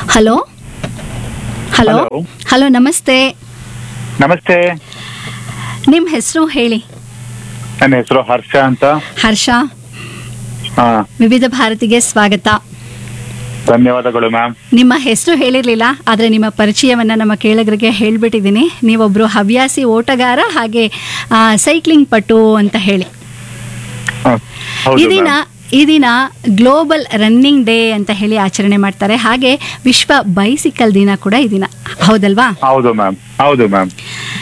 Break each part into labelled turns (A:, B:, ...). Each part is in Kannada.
A: Hello hello
B: Hello.
A: ಹಲೋ ನಮಸ್ತೆ
B: ನಮಸ್ತೆ
A: ನಿಮ್ಮ ಹೆಸರು ಹೇಳಿ
B: ನನ್ನ ಹೆಸರು ಹರ್ಷ ಅಂತ
A: ಹರ್ಷ
B: ಹಾ
A: ವಿವಿಧ ಭಾರತಿಗೆ ಸ್ವಾಗತ
B: ಧನ್ಯವಾದಗಳು ಮ್ಯಾಮ್
A: ನಿಮ್ಮ ಹೆಸರು ಹೇಳಿರ್ಲಿಲ್ಲ ಆದರೆ ನಿಮ್ಮ ಪರಿಚಯವನ್ನ ನಮ್ಮ ಕೇಳಗರಿಗೆ ಹೇಳ್ಬಿಟ್ಟಿದ್ದೀನಿ ನೀವೊಬ್ರು ಹವ್ಯಾಸಿ ಓಟಗಾರ ಹಾಗೆ ಆ, ಸೈಕ್ಲಿಂಗ್ ಪಟು ಅಂತ ಹೇಳಿ ಈ
B: ಹೌದು
A: ದಿನ
B: ma'am.
A: ಈ ದಿನ ಗ್ಲೋಬಲ್ ರನ್ನಿಂಗ್ ಡೇ ಅಂತ ಹೇಳಿ ಆಚರಣೆ ಮಾಡ್ತಾರೆ ಹಾಗೆ ವಿಶ್ವ ಬೈಸಿಕಲ್ ದಿನ ಕೂಡ ಈ ದಿನ ಹೌದಲ್ವಾ
B: ಹೌದು ಮ್ಯಾಮ್ ಹೌದು ಮ್ಯಾಮ್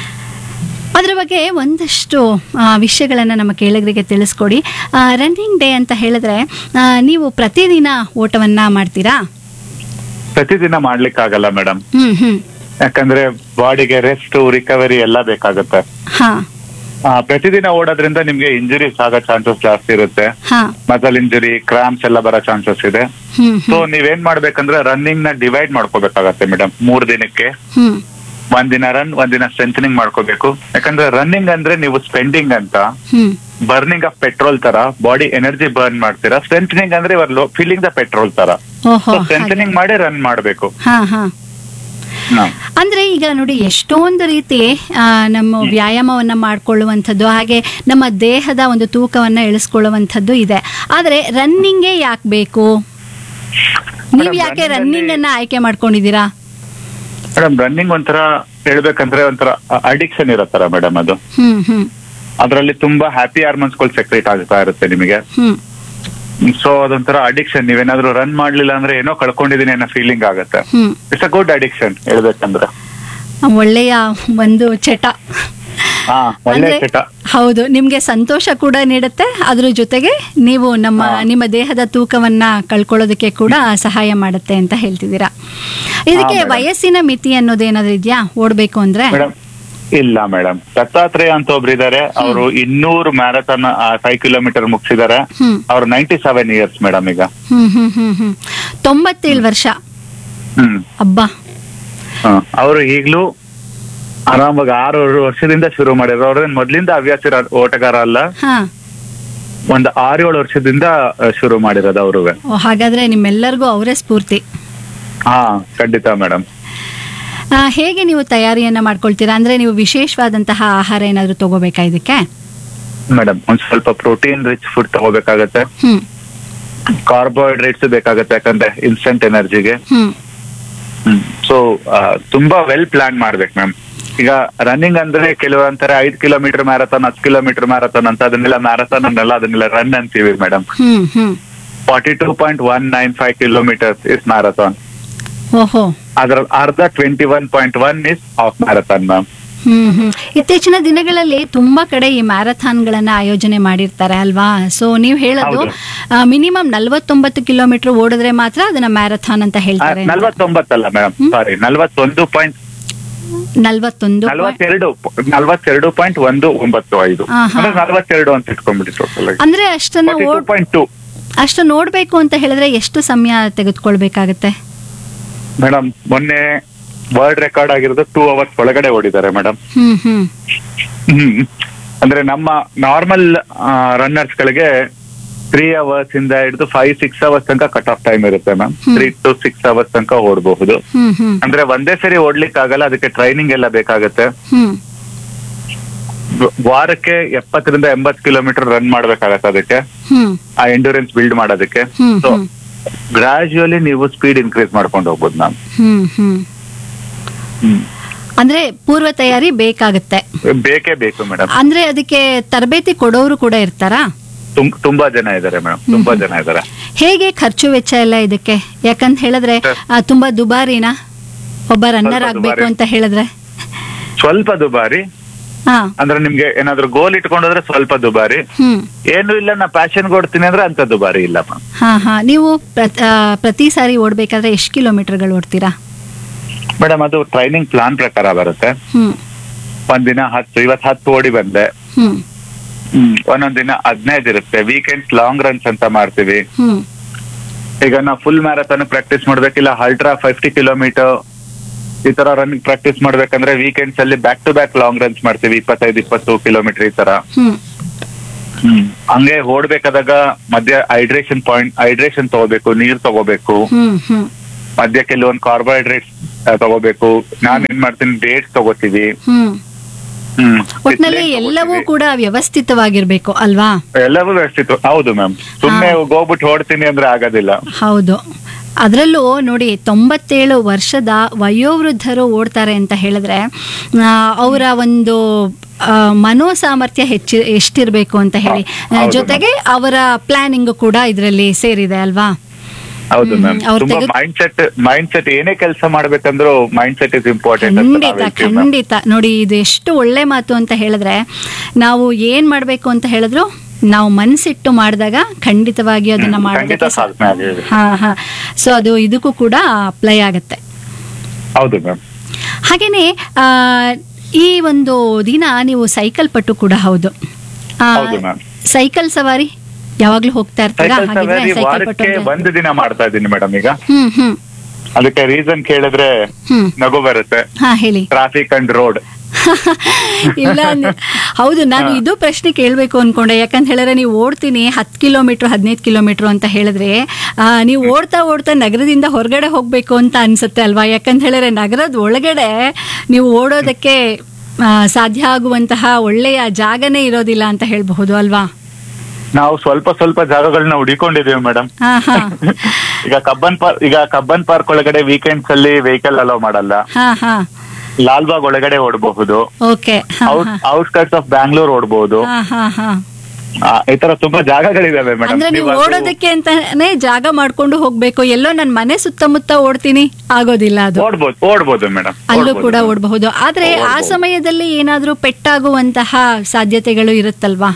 A: ಅದರ ಬಗ್ಗೆ ಒಂದಷ್ಟು ವಿಷಯಗಳನ್ನು ನಮ್ಮ ಕೇಳಗರಿಗೆ ತಿಳಿಸ್ಕೊಡಿ ರನ್ನಿಂಗ್ ಡೇ ಅಂತ ಹೇಳಿದ್ರೆ ಆ, ನೀವು ಪ್ರತಿದಿನ ಓಟವನ್ನ ಮಾಡ್ತೀರಾ
B: ಪ್ರತಿದಿನ ಮಾಡ್ಲಿಕ್ಕಾಗಲ್ಲ ಮೇಡಮ್
A: ಹ್ಮ್ ಹ್ಮ್
B: ಯಾಕಂದ್ರೆ ಬಾಡಿಗೆ ರೆಸ್ಟ್ ರಿಕವರಿ ಎಲ್ಲ ಬೇಕಾಗುತ್ತೆ
A: ಹಾ
B: ಆ, ಪ್ರತಿದಿನ ಓಡೋದ್ರಿಂದ ನಿಮ್ಗೆ ಇಂಜುರೀಸ್ ಆಗೋ ಚಾನ್ಸಸ್ ಜಾಸ್ತಿ ಇರುತ್ತೆ
A: ಹಾ
B: ಮಸಲ್ ಇಂಜುರಿ ಕ್ರಾಂಪ್ಸ್ ಎಲ್ಲ ಬರೋ ಚಾನ್ಸಸ್ ಇದೆ
A: ಹ್ಮ್
B: ಸೊ
A: ಹ್ಮ್
B: ನೀವೇನ್ ಮಾಡ್ಬೇಕಂದ್ರೆ ರನ್ನಿಂಗ್ ನ ಡಿವೈಡ್ ಮಾಡ್ಕೋಬೇಕಾಗತ್ತೆ ಮೇಡಮ್ ಮೂರ್ ದಿನಕ್ಕೆ
A: ಹ್ಮ್
B: ಒಂದಿನ ರನ್ ಒಂದಿನ ಸ್ಟ್ರೆಂಥನಿಂಗ್ ಮಾಡ್ಕೋಬೇಕು ಯಾಕಂದ್ರೆ ರನ್ನಿಂಗ್ ಅಂದ್ರೆ ನೀವು ಸ್ಪೆಂಡಿಂಗ್ ಅಂತ
A: ಹ್ಮ್
B: ಬರ್ನಿಂಗ್ ಆಫ್ ಪೆಟ್ರೋಲ್ ತರ ಬಾಡಿ ಎನರ್ಜಿ ಬರ್ನ್ ಮಾಡ್ತೀರಾ ಸ್ಟ್ರೆಂಥನಿಂಗ್ ಅಂದ್ರೆ ಇವಾಗ ಫೀಲಿಂಗ್ ದ ಪೆಟ್ರೋಲ್ ತರ
A: ಓಹೋ ಹಾಗೆ.
B: ಸ್ಟ್ರೆಂಥನಿಂಗ್ ಮಾಡಿ ರನ್ ಮಾಡಬೇಕು
A: ಹಾ ಹಾ ಅಂದ್ರೆ ಈಗ ನೋಡಿ ಎಷ್ಟೊಂದು ರೀತಿ ಆ, ನಮ್ಮ ವ್ಯಾಯಾಮವನ್ನ ಮಾಡ್ಕೊಳ್ಳುವಂಥದ್ದು ಹಾಗೆ ನಮ್ಮ ದೇಹದ ಒಂದು ತೂಕವನ್ನ ಇಳಿಸ್ಕೊಳ್ಳುವಂಥದ್ದು ಇದೆ ಆದ್ರೆ ರನ್ನಿಂಗೇ ಯಾಕೆ ಬೇಕು ನೀವು
B: Madam,
A: ಯಾಕೆ
B: running
A: ರನ್ನಿಂಗ್
B: ಅಲ್ಲಿ-
A: ಅನ್ನ ಆಯ್ಕೆ ಮಾಡ್ಕೊಂಡಿದ್ದೀರಾ
B: ಮೇಡಮ್ ರನ್ನಿಂಗ್ ಒಂಥರ ಹೇಳ್ಬೇಕಂದ್ರೆ ಒಂಥರ ಅಡಿಕ್ಷನ್ ಇರತ್ತರ ಮೇಡಮ್ ಅದು
A: ಹ್ಮ್ ಹ್ಮ್
B: ಅದರಲ್ಲಿ ತುಂಬಾ ಹ್ಯಾಪಿ ಹಾರ್ಮೋನ್ಸ್ಗಳು ಸೆಕ್ರೇಟ್ ಆಗ್ತಾ ಇರುತ್ತೆ ನಿಮಗೆ
A: ಹ್ಮ್
B: ಸೊ ಅದೊಂಥರ ಅಡಿಕ್ಷನ್ ನೀವೇನಾದ್ರೂ ರನ್ ಮಾಡ್ಲಿಲ್ಲ ಅಂದ್ರೆ ಏನೋ ಕಳ್ಕೊಂಡಿದೀನಿ ಅನ್ನೋ ಫೀಲಿಂಗ್ ಆಗುತ್ತೆ
A: hmm
B: it's a good addiction ಹೇಳ್ಬೇಕಂದ್ರೆ
A: ಒಳ್ಳೆಯ ಒಂದು ಚಟ
B: ಹಾ ಒಳ್ಳೆ
A: ಅಂದ್ರೆ
B: ಚಟ
A: ಹೌದು ನಿಮ್ಗೆ ಸಂತೋಷ ಕೂಡ ನೀಡುತ್ತೆ ಅದ್ರ ಜೊತೆಗೆ ನೀವು ನಮ್ಮ
B: ಹಾ.
A: ನಿಮ್ಮ ದೇಹದ ತೂಕವನ್ನ ಕಳ್ಕೊಳ್ಳೋದಕ್ಕೆ ಕೂಡ ಸಹಾಯ ಮಾಡುತ್ತೆ ಅಂತ ಹೇಳ್ತಿದ್ದೀರಾ ಇದಕ್ಕೆ
B: madam.
A: ವಯಸ್ಸಿನ ಮಿತಿ ಅನ್ನೋದೇನಾದ್ರೂ ಇದೆಯಾ ಓಡ್ಬೇಕು ಅಂದ್ರೆ
B: ಮೇಡಮ್ ಇಲ್ಲ ಮೇಡಮ್ ದತ್ತಾತ್ರೇಯ ಅಂತ ಒಬ್ರು ಇದಾರೆ ಅವರು ಇನ್ನೂರು ಮ್ಯಾರಥಾನ್ ಫೈವ್ ಕಿಲೋಮೀಟರ್ ಮುಗಿಸಿದಾರೆ
A: ಹ್ಮ್
B: ಅವ್ರು ನೈಂಟಿ ಸೆವೆನ್ ಇಯರ್ಸ್ ಮೇಡಮ್ ಈಗ
A: ಹ್ಮ್ ಹ್ಮ್ ಹ್ಮ್ ಹ್ಮ್ ತೊಂಬತ್ತೇಳು ವರ್ಷ
B: ಹ್ಮ್
A: ಅಬ್ಬಾ
B: ಅವರು ಈಗ್ಲೂ ಆರಾಮಾಗಿ ಆರು ವರ್ಷದಿಂದ ಶುರು ಮಾಡಿದ್ರು ಅವ್ರೇನ್ ಮೊದ್ಲಿಂದ ಹವ್ಯಾಸಿ ರ- ಓಟಗಾರ ಅಲ್ಲ
A: ಹಾ
B: ಒಂದ್ ಆರು ಏಳು ವರ್ಷದಿಂದ ಆ, ಶುರು ಮಾಡಿರೋದು ಅವ್ರು
A: ಓ, ಹಾಗಾದ್ರೆ ನಿಮ್ಮೆಲ್ಲರಿಗೂ ಅವರೇ ಸ್ಫೂರ್ತಿ
B: ಹಾ ಖಂಡಿತ ಮೇಡಮ್
A: ಆ, ಹೇಗೆ ನೀವು ತಯಾರಿಯನ್ನ ಮಾಡ್ಕೊಳ್ತೀರಾ ಅಂದ್ರೆ ನೀವು ವಿಶೇಷವಾದಂತಹ ಆಹಾರ ಏನಾದ್ರೂ ತಗೋಬೇಕಾ ಇದಕ್ಕೆ
B: ಮೇಡಮ್ ಒಂದ್ ಸ್ವಲ್ಪ ಪ್ರೋಟೀನ್ ರಿಚ್ ಫುಡ್ ತಗೋಬೇಕಾಗತ್ತೆ
A: ಹ್ಮ್
B: ಕಾರ್ಬೋಹೈಡ್ರೇಟ್ಸ್ ಬೇಕಾಗತ್ತೆ ಯಾಕಂದ್ರೆ ಇನ್ಸ್ಟಂಟ್ ಎನರ್ಜಿಗೆ
A: ಹ್ಮ್
B: ಸೊ ತುಂಬಾ ವೆಲ್ ಪ್ಲಾನ್ ಮಾಡ್ಬೇಕು ಮ್ಯಾಮ್ ಈಗ ರನ್ನಿಂಗ್ ಅಂದ್ರೆ ಕೆಲವರು ಅಂತಾರೆ ಐದ್ ಕಿಲೋಮೀಟರ್ ಮ್ಯಾರಥಾನ್ ಹತ್ತು ಕಿಲೋಮೀಟರ್ ಮ್ಯಾರಥಾನ್ ಅಂತ ಅದನ್ನೆಲ್ಲ ಮ್ಯಾರಥಾನ್ ಅನ್ನಲ್ಲ ಅದನ್ನೆಲ್ಲ ರನ್ ಅಂತೀವಿ madam
A: hmm hmm
B: forty two point one nine five kilometers is marathon
A: ಓಹೋ
B: ಅದ್ರ ಅರ್ಧ twenty one point one is half marathon ma'am
A: hmm hmm ಇತ್ತೀಚಿನ ದಿನಗಳಲ್ಲಿ ತುಂಬಾ ಕಡೆ ಈ ಮ್ಯಾರಥಾನ್ಗಳನ್ನ ಆಯೋಜನೆ ಮಾಡಿರ್ತಾರೆ ಅಲ್ವಾ ಸೊ ನೀವು ಹೇಳೋದು
B: ಹೌದು.
A: ಮಿನಿಮಮ್ ನಲ್ವತ್ತೊಂಬತ್ತು ಕಿಲೋಮೀಟರ್ ಓಡಿದ್ರೆ ಮಾತ್ರ ಅದನ್ನ ಮ್ಯಾರಥಾನ್ ಅಂತ ಹೇಳ್ತಾರೆ ಅಂತ.
B: ನಲ್ವತ್ತೊಂಬತ್ತಲ್ಲ ಮೇಡಮ್ ಸಾರಿ ನಲ್ವತ್ತೊಂದು ಪಾಯಿಂಟ್
A: ನಲ್ವತ್ತೊಂದು
B: ನಲ್ವತ್ತೆರಡು ನಲ್ವತ್ತೆರಡು ಪಾಯಿಂಟ್ ಒಂದು ಒಂಬತ್ತು ಐದು
A: ಹಾ, ಹಾ.
B: ಅಂದ್ರೆ ನಲ್ವತ್ತೆರಡು ಅಂತ ಇಟ್ಕೊಂಡ್ಬಿಡಿ ಟೋಟಲ್ ಆಗಿ
A: ಅಂದ್ರೆ ಅಷ್ಟನ್ನ
B: ಫಾರ್ಟಿ ಟೂ
A: ಓಡ್
B: ಪಾಯಿಂಟ್ ಟೂ
A: ಅಷ್ಟು ನೋಡ್ಬೇಕು ಅಂತ ಹೇಳಿದ್ರೆ ಎಷ್ಟು ಸಮಯ ತೆಗೆದುಕೊಳ್ಬೇಕಾಗತ್ತೆ
B: ಮೇಡಮ್ ಮೊನ್ನೆ ವರ್ಲ್ಡ್ ರೆಕಾರ್ಡ್ ಆಗಿರೋದು ಟೂ ಅವರ್ಸ್ ಒಳಗಡೆ ಓಡಿದ್ದಾರೆ ಮೇಡಮ್
A: ಹ್ಮ್ ಹ್ಮ್
B: ಹ್ಮ್ ಅಂದ್ರೆ ನಮ್ಮ ನಾರ್ಮಲ್ ರನ್ನರ್ಸ್ ಗಳಿಗೆ ತ್ರೀ ಅವರ್ಸ್ ಇಂದ ಹಿಡಿದು ಫೈವ್ ಸಿಕ್ಸ್ ಅವರ್ಸ್ ತನಕ ಕಟ್ ಆಫ್ ಟೈಮ್ ಇರುತ್ತೆ ma'am
A: hmm.
B: Three to six hours ತನಕ ಓಡಬಹುದು
A: ಹ್ಮ್ ಹ್ಮ್
B: ಅಂದ್ರೆ ಒಂದೇ ಸರಿ ಓಡ್ಲಿಕ್ಕೆ ಆಗಲ್ಲ ಅದಕ್ಕೆ ಟ್ರೈನಿಂಗ್ ಎಲ್ಲ ಬೇಕಾಗುತ್ತೆ
A: ಹ್ಮ್
B: ವ- ವಾರಕ್ಕೆ ಎಪ್ಪತ್ತರಿಂದ ಎಂಬತ್ತು ಕಿಲೋಮೀಟರ್ ರನ್ ಮಾಡ್ಬೇಕಾಗತ್ತೆ ಅದಕ್ಕೆ
A: ಹ್ಮ್
B: ಆ ಎಂಡೂರೆನ್ಸ್ ಬಿಲ್ಡ್ ಮಾಡೋದಕ್ಕೆ
A: ಹ್ಮ್
B: ಸೊ
A: ಹ್ಮ್
B: ಗ್ರಾಜುಯಲಿ ನೀವು ಸ್ಪೀಡ್ ಇನ್ಕ್ರೀಸ್ ಮಾಡ್ಕೊಂಡು ಹೋಗ್ಬೋದು ಮ್ಯಾಮ್
A: ಹ್ಮ್ ಹ್ಮ್ ಅಂದ್ರೆ ಪೂರ್ವ ತಯಾರಿ ಬೇಕಾಗುತ್ತೆ
B: ಬೇಕೇ ಬೇಕು ಮೇಡಮ್
A: ಅಂದ್ರೆ ಅದಕ್ಕೆ ತರಬೇತಿ ಕೊಡೋರು ಕೂಡ ಇರ್ತಾರಾ
B: ತುಂಬಾ ಜನ ಇದ್ದಾರೆ ಮೇಡಮ್ ತುಂಬಾ ಜನ ಇದ್ದಾರೆ
A: ಹೇಗೆ ಖರ್ಚು ವೆಚ್ಚ ಎಲ್ಲ ಇದಕ್ಕೆ ಯಾಕಂತ ಹೇಳಿದ್ರೆ
B: ಸರ್.
A: ಆ, ತುಂಬಾ ದುಬಾರಿನಾ ಒಬ್ಬ ರನ್ನರ್
B: ಸ್ವಲ್ಪ
A: ಆಗ್ಬೇಕು
B: ದುಬಾರಿ.
A: ಅಂತ ಹೇಳಿದ್ರೆ
B: ಸ್ವಲ್ಪ ದುಬಾರಿ
A: ಹಾ
B: ಅಂದ್ರೆ ನಿಮ್ಗೆ ಏನಾದ್ರು ಗೋಲ್ ಇಟ್ಕೊಂಡೋದ್ರೆ ಸ್ವಲ್ಪ ದುಬಾರಿ
A: ಹ್ಮ್
B: ಏನು ಇಲ್ಲ ನಾ ಪ್ಯಾಷನ್ ಕೊಡ್ತೀನಿ ಅಂದ್ರೆ ಅಂತ ದುಬಾರಿ ಇಲ್ಲ ಮ್ಯಾಮ್
A: ಹಾ ಹಾ ನೀವು ಪ್ರತ್- ಆ, ಪ್ರತಿ ಸಾರಿ ಓಡ್ಬೇಕಾದ್ರೆ ಎಷ್ಟು ಕಿಲೋಮೀಟರ್ಗಳು ಓಡ್ತೀರಾ
B: ಮೇಡಮ್ ಅದು ಟ್ರೈನಿಂಗ್ ಪ್ಲಾನ್ ಪ್ರಕಾರ ಬರುತ್ತೆ
A: ಹ್ಮ್
B: ಒಂದಿನ ಹತ್ತು ಇವತ್ ಹತ್ತು ಓಡಿ ಬಂದೆ
A: ಹ್ಮ್
B: ಒಂದೊಂದ್ ದಿನ ಹದಿನೈದು ಇರುತ್ತೆ ವೀಕೆಂಡ್ಸ್ ಲಾಂಗ್ ರನ್ಸ್ ಅಂತ ಮಾಡ್ತೀವಿ
A: ಹ್ಮ್
B: ಈಗ ನಾವು ಫುಲ್ ಮ್ಯಾರಥಾನ್ ಪ್ರಾಕ್ಟೀಸ್ ಮಾಡ್ಬೇಕಿಲ್ಲ ಅಲ್ಟ್ರಾ ಫಿಫ್ಟಿ ಕಿಲೋಮೀಟರ್ ಈ ತರ ರನ್ನಿಂಗ್ ಪ್ರಾಕ್ಟೀಸ್ ಮಾಡ್ಬೇಕಂದ್ರೆ ವೀಕೆಂಡ್ಸ್ ಅಲ್ಲಿ back to back long runs ಮಾಡ್ತೀವಿ ಇಪ್ಪತ್ತೈದು ಇಪ್ಪತ್ತು ಕಿಲೋಮೀಟರ್ ಈ ತರ
A: ಹ್ಮ್
B: ಹಂಗೆ ಓಡ್ಬೇಕಾದಾಗ ಮಧ್ಯ ಹೈಡ್ರೇಷನ್ ಪಾಯಿಂಟ್ ಹೈಡ್ರೇಷನ್ ತಗೋಬೇಕು ನೀರ್ ತಗೋಬೇಕು
A: ಹ್ಮ್ ಹ್ಮ್
B: ಮಧ್ಯ ಕೆಲವೊಂದು ಕಾರ್ಬೋಹೈಡ್ರೇಟ್ಸ್ ತಗೋಬೇಕು ನಾನ್ ಏನ್ ಮಾಡ್ತೀನಿ ಡೇಟ್ಸ್ ತಗೋತೀವಿ
A: ಹ್ಮ್
B: ಹ್ಮ್
A: ಒಟ್ನಲ್ಲಿ
B: ಬಿಸ್ಲೆಟ್
A: ಎಲ್ಲವೂ
B: ತಗೋತೀವಿ.
A: ಕೂಡ ವ್ಯವಸ್ಥಿತವಾಗಿರ್ಬೇಕು ಅಲ್ವಾ
B: ಎಲ್ಲವೂ ವ್ಯವಸ್ಥಿತ ಹೌದು ಮ್ಯಾಮ್ ಸುಮ್ನೆ ಹೋಗ್ಬಿಟ್ಟು ಹೊಡ್ತೀನಿ ಅಂದ್ರೆ ಆಗೋದಿಲ್ಲ
A: ಹೌದು ಅದರಲ್ಲೂ ನೋಡಿ ತೊಂಬತ್ತೇಳು ವರ್ಷದ ವಯೋವೃದ್ಧರು ಓಡ್ತಾರೆ ಅಂತ ಹೇಳಿದ್ರೆ ಆ, ಅವರ ಒಂದು ಆ, ಮನೋಸಾಮರ್ಥ್ಯ ಹೆಚ್ಚಿ ಎಷ್ಟಿರಬೇಕು ಅಂತ ಹೇಳಿ ಆ,
B: ಹೌದು
A: ಜೊತೆಗೆ ಅವರ ಪ್ಲಾನಿಂಗ್ ಕೂಡ ಇದರಲ್ಲಿ ಸೇರಿದೆ ಅಲ್ವಾ
B: ಹೌದು
A: ಹ್ಮ್,
B: ಮ್ಯಾಮ್
A: ಅವ್ರ್
B: ತುಂಬಾ
A: ತೆಗೆದ್-
B: ಮೈಂಡ್ ಸೆಟ್ ಮೈಂಡ್ ಸೆಟ್ ಏನೇ ಕೆಲಸ ಮಾಡ್ಬೇಕಂದ್ರೂ ಮೈಂಡ್ ಸೆಟ್ ಇಸ್ ಇಂಪಾರ್ಟೆಂಟ್
A: ಖಂಡಿತ ಖಂಡಿತ ನೋಡಿ ಇದು ಎಷ್ಟು ಒಳ್ಳೆ ಮಾತು ಅಂತ ಹೇಳಿದ್ರೆ ನಾವು ಏನ್ ಮಾಡ್ಬೇಕು ಅಂತ ಹೇಳಿದ್ರು ನಾವು ಮನ್ಸಿಟ್ಟು ಮಾಡಿದಾಗ ಖಂಡಿತವಾಗಿ ಅದನ್ನ
B: ಖಂಡಿತ
A: ಮಾಡೋದಕ್ಕೆ ಸಾ-
B: ಸಾಧನೆ ಆಗಿದೆ
A: ಹಾ ಹಾ ಸೊ ಅದು ಇದಕ್ಕೂ ಕೂಡ ಅಪ್ಲೈ ಆಗುತ್ತೆ
B: ಹೌದು ಮ್ಯಾಮ್
A: ಹಾಗೇನೆ ಆ, ಈ ಒಂದು ದಿನ ನೀವು ಸೈಕಲ್ ಪಟ್ಟು ಕೂಡ ಹೌದು ಆ,
B: ಹೌದು ma'am.
A: ಸೈಕಲ್ ಸವಾರಿ ಯಾವಾಗ್ಲೂ ಹೋಗ್ತಾ ಇರ್ತೀರಾ
B: ಸೈಕಲ್
A: ಹಾಗಿದ್ರೆ
B: ಸವಾರಿ
A: ಸೈಕಲ್ ಪಟ್ಟು
B: ವಾರಕ್ಕೆ
A: ಅಂದ್ರೆ-
B: ಒಂದು ದಿನ ಮಾಡ್ತಾ ಇದ್ದೀನಿ ಮೇಡಮ್ ಈಗ
A: ಹ್ಮ್ ಹ್ಮ್
B: ಅದಕ್ಕೆ ರೀಸನ್ ಕೇಳಿದ್ರೆ
A: ಹ್ಮ್
B: ನಗು ಬರುತ್ತೆ
A: ಹಾ ಹೇಳಿ
B: ಟ್ರಾಫಿಕ್ ಅಂಡ್ ರೋಡ್
A: ಇಲ್ಲ ಅಂದ್ರೆ- ಹೌದು ನಾನು ಇದು ಪ್ರಶ್ನೆ ಕೇಳಬೇಕು ಅನ್ಕೊಂಡೆ ಯಾಕಂತ ಹೇಳಿದ್ರೆ ನೀವು ಓಡ್ತೀನಿ ಹತ್ತು ಕಿಲೋಮೀಟರ್ ಹದಿನೈದು ಕಿಲೋಮೀಟರ್ ಅಂತ ಹೇಳಿದ್ರೆ ಆ, ನೀವು ಓಡ್ತಾ ಓಡ್ತಾ ನಗರದಿಂದ ಹೊರಗಡೆ ಹೋಗ್ಬೇಕು ಅಂತ ಅನ್ಸುತ್ತೆ ಅಲ್ವಾ ಯಾಕಂತ ಹೇಳಿದ್ರೆ ನಗರದ ಒಳಗಡೆ ನೀವು ಓಡೋದಕ್ಕೆ ಆ, ಸಾಧ್ಯ ಆಗುವಂತಹ ಒಳ್ಳೆಯ ಜಾಗನೇ ಇರೋದಿಲ್ಲ ಅಂತ ಹೇಳಬಹುದು ಅಲ್ವಾ
B: ನಾವು ಸ್ವಲ್ಪ ಸ್ವಲ್ಪ ಜಾಗಗಳನ್ನ ಹುಡಿಕೊಂಡಿದೀವಿ ಮೇಡಮ್
A: ಹಾ ಹಾ
B: ಈಗ ಕಬ್ಬನ್ ಪಾರ್ಕ್ ಈಗ ಕಬ್ಬನ್ ಪಾರ್ಕ್ ಒಳಗಡೆ ವೀಕೆಂಡ್ಸ್ ಅಲ್ಲಿ ವೆಹಿಕಲ್ ಅಲೋ ಮಾಡಲ್ಲ
A: ಹಾ ಹಾ
B: ಲಾಲ್ಬಾಗ್ ಒಳಗಡೆ ಓಡಬಹುದು
A: ಓಕೆ ಹಾ
B: ಔಟ್
A: ಹಾ
B: ಔಟ್ಸ್ಕರ್ಟ್ಸ್ ಆಫ್ ಬ್ಯಾಂಗ್ಳೂರ್ ಓಡಬಹುದು
A: ಹಾ ಹಾ ಹಾ
B: ಈ ತರ ತುಂಬಾ ಜಾಗಗಳಿದಾವೆ
A: ಅಂದ್ರೆ ನೀವು
B: ಮೇಡಮ್
A: ಓಡೋದಕ್ಕೆ ಅಂತಾನೆ ಜಾಗ ಮಾಡ್ಕೊಂಡು ಹೋಗ್ಬೇಕು ಎಲ್ಲೋ ನನ್ನ ಮನೆ ಸುತ್ತಮುತ್ತ ಓಡ್ತೀನಿ ಆಗೋದಿಲ್ಲ ಅದು
B: ಓಡ್ಬೋದು ಓಡ್ಬೋದು ಮೇಡಮ್
A: ಅಲ್ಲೂ ಕೂಡ ಓಡಬಹುದು ಆದ್ರೆ ಆ ಸಮಯದಲ್ಲಿ ಏನಾದ್ರೂ ಪೆಟ್ಟಾಗುವಂತಹ ಸಾಧ್ಯತೆಗಳು ಇರುತ್ತಲ್ವಾ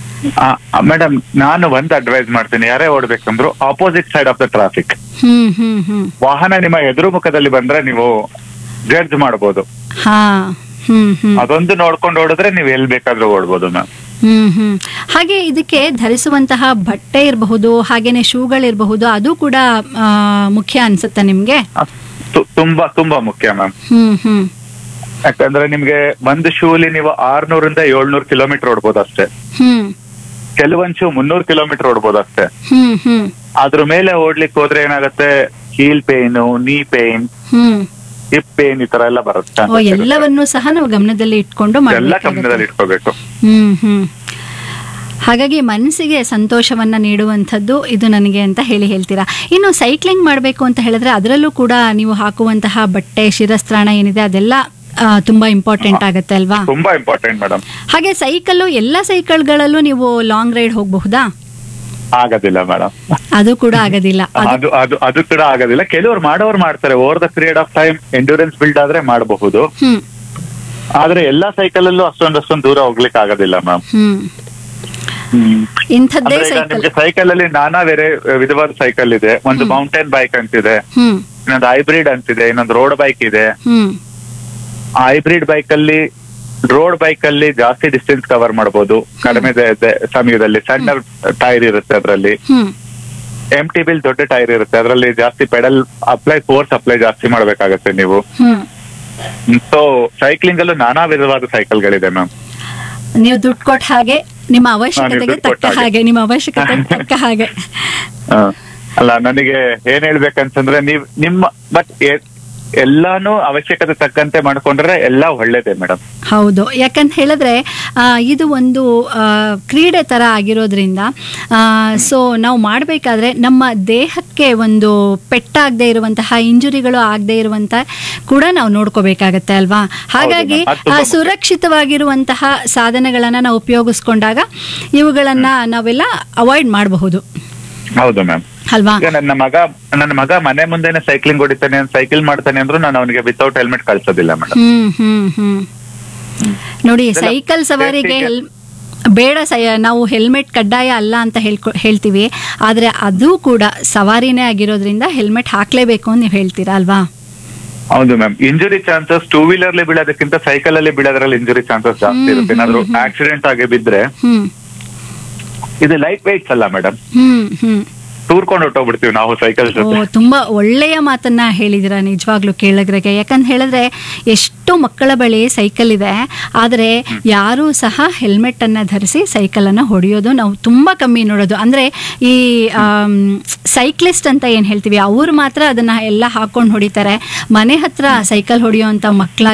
B: ಮೇಡಮ್ ನಾನು ಒಂದ್ ಅಡ್ವೈಸ್ ಮಾಡ್ತೀನಿ ಯಾರೇ ಓಡ್ಬೇಕಂದ್ರು opposite side of the traffic
A: hmm hmm hmm
B: ವಾಹನ ನಿಮ್ಮ ಎದುರು ಮುಖದಲ್ಲಿ ಬಂದ್ರೆ ನೀವು ಜಡ್ಜ್ ಮಾಡಬಹುದು
A: ಹಾ ಹ್ಮ್ ಹ್ಮ್
B: ಅದೊಂದು ನೋಡ್ಕೊಂಡು ಓಡಿದ್ರೆ ನೀವು ಎಲ್ ಬೇಕಾದ್ರೂ ಓಡ್ಬೋದು ಮ್ಯಾಮ್
A: ಹ್ಮ್ ಹ್ಮ್ ಹಾಗೆ ಇದಕ್ಕೆ ಧರಿಸುವಂತಹ ಬಟ್ಟೆ ಇರಬಹುದು ಹಾಗೇನೆ ಶೂಗಳಿರಬಹುದು ಅದು ಕೂಡ ಆ, ಮುಖ್ಯ ಅನ್ಸುತ್ತೆ ನಿಮ್ಗೆ
B: ತುಂಬಾ ತುಂಬಾ ಮುಖ್ಯ ಮ್ಯಾಮ್
A: ಹ್ಮ್ ಹ್ಮ್
B: ಯಾಕಂದ್ರೆ ನಿಮ್ಗೆ ಒಂದು ಶೂಲಿ ನೀವು ಆರ್ನೂರಿಂದ ಏಳ್ನೂರು ಕಿಲೋಮೀಟರ್ ಓಡ್ಬೋದು ಅಷ್ಟೇ
A: ಹ್ಮ್
B: ಕೆಲವೊಂದ್ ಶೂ ಮುನ್ನೂರು ಕಿಲೋಮೀಟರ್ ಓಡ್ಬೋದು ಅಷ್ಟೇ
A: ಹ್ಮ್ ಹ್ಮ್
B: ಅದ್ರ ಮೇಲೆ ಓಡ್ಲಿಕ್ಕೆ ಹೋದ್ರೆ ಏನಾಗುತ್ತೆ heel pain knee pain
A: hmm
B: hip pain ಈ ತರ ಎಲ್ಲ ಬರುತ್ತೆ
A: ಓ ಎಲ್ಲವನ್ನೂ ಸಹ ನಾವು ಗಮನದಲ್ಲಿ ಇಟ್ಕೊಂಡು
B: ಎಲ್ಲ
A: ಮಾಡ್ಬೇಕಾಗುತ್ತೆ
B: ಗಮನದಲ್ಲಿ ಇಟ್ಕೋಬೇಕು
A: ಹ್ಮ್ ಹ್ಮ್ ಹಾಗಾಗಿ ಮನಸ್ಸಿಗೆ ಸಂತೋಷವನ್ನ ನೀಡುವಂಥದ್ದು ಇದು ನನಗೆ ಅಂತ ಹೇಳಿ ಹೇಳ್ತೀರಾ ಇನ್ನು ಸೈಕ್ಲಿಂಗ್ ಮಾಡಬೇಕು ಅಂತ ಹೇಳಿದ್ರೆ ಅದರಲ್ಲೂ ಕೂಡ ನೀವು ಹಾಕುವಂತಹ ಬಟ್ಟೆ ಶಿರಸ್ತ್ರಾಣ ಏನಿದೆ ಅದೆಲ್ಲ ಆ, ತುಂಬಾ ಇಂಪಾರ್ಟೆಂಟ್ ಆಗುತ್ತೆ ಅಲ್ವಾ
B: ತುಂಬಾ ಇಂಪಾರ್ಟೆಂಟ್ ಮೇಡಮ್
A: ಹಾಗೆ ಸೈಕಲ್ಲು ಎಲ್ಲ ಸೈಕಲ್ಗಳಲ್ಲೂ ನೀವು ಲಾಂಗ್ ರೈಡ್ ಹೋಗಬಹುದಾ
B: ಆಗೋದಿಲ್ಲ ಮೇಡಮ್
A: ಅದು ಕೂಡ ಆಗೋದಿಲ್ಲ ಅದು
B: ಅದು ಅದು ಅದು ಕೂಡ ಆಗೋದಿಲ್ಲ ಕೆಲವ್ರು ಮಾಡೋರು ಮಾಡ್ತಾರೆ over the period of time endurance build ಆದ್ರೆ ಮಾಡಬಹುದು
A: ಹ್ಮ್
B: ಆದ್ರೆ ಎಲ್ಲಾ ಸೈಕಲ್ ಅಲ್ಲೂ ಅಷ್ಟೊಂದು ಅಷ್ಟೊಂದು ದೂರ ಹೋಗ್ಲಿಕ್ಕೆ ಆಗೋದಿಲ್ಲ ಮ್ಯಾಮ್
A: ಹ್ಮ್ ಇಂಥದ್ದೇ
B: ಅಂದ್ರೆ ಈಗ
A: ಸೈಕಲ್
B: ನಿಮ್ಗೆ ಸೈಕಲ್ ಅಲ್ಲಿ ನಾನಾ ಬೇರೆ ವಿಧವಾದ ಸೈಕಲ್ ಇದೆ ಒಂದು ಮೌಂಟೇನ್ ಬೈಕ್ ಅಂತಿದೆ
A: ಹ್ಮ್
B: ಇನ್ನೊಂದು ಹೈಬ್ರಿಡ್ ಅಂತಿದೆ ಇನ್ನೊಂದು ರೋಡ್ ಬೈಕ್ ಇದೆ
A: ಹ್ಮ್
B: ಆ ಹೈಬ್ರಿಡ್ ಬೈಕ್ ಅಲ್ಲಿ ರೋಡ್ ಬೈಕ್ ಅಲ್ಲಿ ಜಾಸ್ತಿ ಡಿಸ್ಟೆನ್ಸ್ ಕವರ್ ಮಾಡಬಹುದು ಕಡಿಮೆ ದ- ದ- ಸಮಯದಲ್ಲಿ ಸಣ್ಣ ಟೈರ್ ಇರುತ್ತೆ ಅದರಲ್ಲಿ
A: ಹ್ಮ್
B: ಎಂ ಟಿ ಬಿಲ್ ದೊಡ್ಡ ಟೈರ್ ಇರುತ್ತೆ ಅದರಲ್ಲಿ ಜಾಸ್ತಿ ಪೆಡಲ್ ಅಪ್ಲೈ ಫೋರ್ಸ್ ಅಪ್ಲೈ ಜಾಸ್ತಿ ಮಾಡ್ಬೇಕಾಗತ್ತೆ ನೀವು
A: ಹ್ಮ್
B: ಸೊ ಸೈಕ್ಲಿಂಗ್ ಅಲ್ಲೂ ನಾನಾ ವಿಧವಾದ ಸೈಕಲ್ಗಳಿದೆ ಮ್ಯಾಮ್
A: ನೀವು ದುಡ್ಡು ಕೊಟ್ಟ ಹಾಗೆ ನಿಮ್ಮ ಅವಶ್ಯಕತೆಗೆ
B: ದುಡ್ಡು ಕೊಟ್ಟ
A: ತಕ್ಕ
B: ಹಾಗೆ.
A: ಹಾಗೆ ನಿಮ್ಮ ಅವಶ್ಯಕತೆಗೆ ತಕ್ಕ ಹಾಗೆ
B: ಅಲ್ಲ ನನಗೆ ಏನ್ ಹೇಳ್ಬೇಕಂತಂದ್ರೆ ನೀವ್ ನಿಮ್ಮ ಬಟ್ ಎಲ್ಲಾನು ಅವಶ್ಯಕತೆ ತಕ್ಕಂತೆ ಮಾಡ್ಕೊಂಡ್ರೆ ಎಲ್ಲ ಒಳ್ಳೇದೇ ಮೇಡಮ್
A: ಹೌದು ಯಾಕಂತ ಹೇಳಿದ್ರೆ ಆ, ಇದು ಒಂದು ಆ, ಕ್ರೀಡೆ ತರ ಆಗಿರೋದ್ರಿಂದ ಸೊ ನಾವು ಮಾಡಬೇಕಾದ್ರೆ ನಮ್ಮ ದೇಹಕ್ಕೆ ಒಂದು ಪೆಟ್ಟಾಗದೇ ಇರುವಂತಹ ಇಂಜುರಿಗಳು ಆಗದೆ ಇರುವಂತ ಕೂಡ ನಾವು ನೋಡ್ಕೋಬೇಕಾಗತ್ತೆ ಅಲ್ವಾ ಹಾಗಾಗಿ
B: ಅದು ತುಂಬಾ
A: ಆ,
B: ಮುಖ್ಯ.
A: ಸುರಕ್ಷಿತವಾಗಿರುವಂತಹ ಸಾಧನಗಳನ್ನ ನಾವು ಉಪಯೋಗಿಸ್ಕೊಂಡಾಗ ಇವುಗಳನ್ನ ನಾವೆಲ್ಲ ಅವಾಯ್ಡ್ ಮಾಡಬಹುದು
B: ಹೌದು ಮ್ಯಾಮ್
A: ಅಲ್ವಾ
B: ಈಗ ನನ್ನ ಮಗ ನನ್ನ ಮಗ ಮನೆ ಮುಂದೆನೆ ಸೈಕ್ಲಿಂಗ್ ಹೊಡಿತಾನೆ ಸೈಕಲ್ ಮಾಡ್ತಾನೆ ಅಂದ್ರೂ ನಾನು ಅವನಿಗೆ ವಿತೌಟ್ ಹೆಲ್ಮೆಟ್ ಕಳ್ಸೋದಿಲ್ಲ ಮೇಡಮ್
A: ಹ್ಮ್ ಹ್ಮ್ ಹ್ಮ್ ನೋಡಿ
B: ಇದೆಲ್ಲ
A: ಸೈಕಲ್ ಸವಾರಿಗೆ
B: safety
A: ಹೆಲ್ ಬೇಡ ಸೈ ನಾವು ಹೆಲ್ಮೆಟ್ ಕಡ್ಡಾಯ ಅಲ್ಲ ಅಂತ ಹೇಳ್ಕೊ ಹೇಳ್ತೀವಿ ಆದರೆ ಅದು ಕೂಡ ಸವಾರಿನೇ ಆಗಿರೋದ್ರಿಂದ ಹೆಲ್ಮೆಟ್ ಹಾಕ್ಲೇಬೇಕು ಅಂತ ನೀವು ಹೇಳ್ತೀರಾ ಅಲ್ವಾ
B: ಹೌದು ma'am injury chances two wheeler ಬೀಳೋದಕ್ಕಿಂತ ಸೈಕಲ್ ಅಲ್ಲಿ ಬೀಳೋದ್ರಲ್ಲಿ ಇಂಜುರಿ ಚಾನ್ಸಸ್ ಜಾಸ್ತಿ ಇರುತ್ತೆ ಏನಾದ್ರು ಆಕ್ಸಿಡೆಂಟ್ ಆಗಿ ಬಿದ್ರೆ
A: ಹ್ಮ್
B: ಇದು ಲೈಟ್ ವೆಯ್ಟ್ಸ್ ಅಲ್ಲ ಮೇಡಮ್
A: ಹ್ಮ್ ಹ್ಮ್
B: ತೂರ್ಕೊಂಡು ಹೊಟ್ಟೋಗ್ಬಿಡ್ತೀವಿ ನಾವು ಸೈಕಲ್
A: ಓ
B: ಜೊತೆ
A: ತುಂಬಾ ಒಳ್ಳೆಯ ಮಾತನ್ನ ಹೇಳಿದಿರ ನಿಜವಾಗ್ಲೂ ಕೇಳಿದ್ರಿಗೆ ಯಾಕಂತ ಹೇಳಿದ್ರೆ ಎಷ್ಟೋ ಮಕ್ಕಳ ಬಳಿ ಸೈಕಲ್ ಇದೆ ಆದರೆ ಯಾರೂ ಸಹ ಹೆಲ್ಮೆಟ್ ಅನ್ನ ಧರಿಸಿ ಸೈಕಲ್ ಅನ್ನ ಹೊಡೆಯೋದು ನಾವು ತುಂಬಾ ಕಮ್ಮಿ ನೋಡೋದು ಅಂದ್ರೆ ಈ ಸೈಕ್ಲಿಸ್ಟ್ ಅಂತ ಏನ್ ಹೇಳ್ತೀವಿ ಅವ್ರು ಮಾತ್ರ ಅದನ್ನ ಎಲ್ಲ ಹಾಕೊಂಡು ಹೊಡಿತಾರೆ ಮನೆ ಹತ್ರ ಸೈಕಲ್ ಹೊಡೆಯುವಂತ ಮಕ್ಕಳ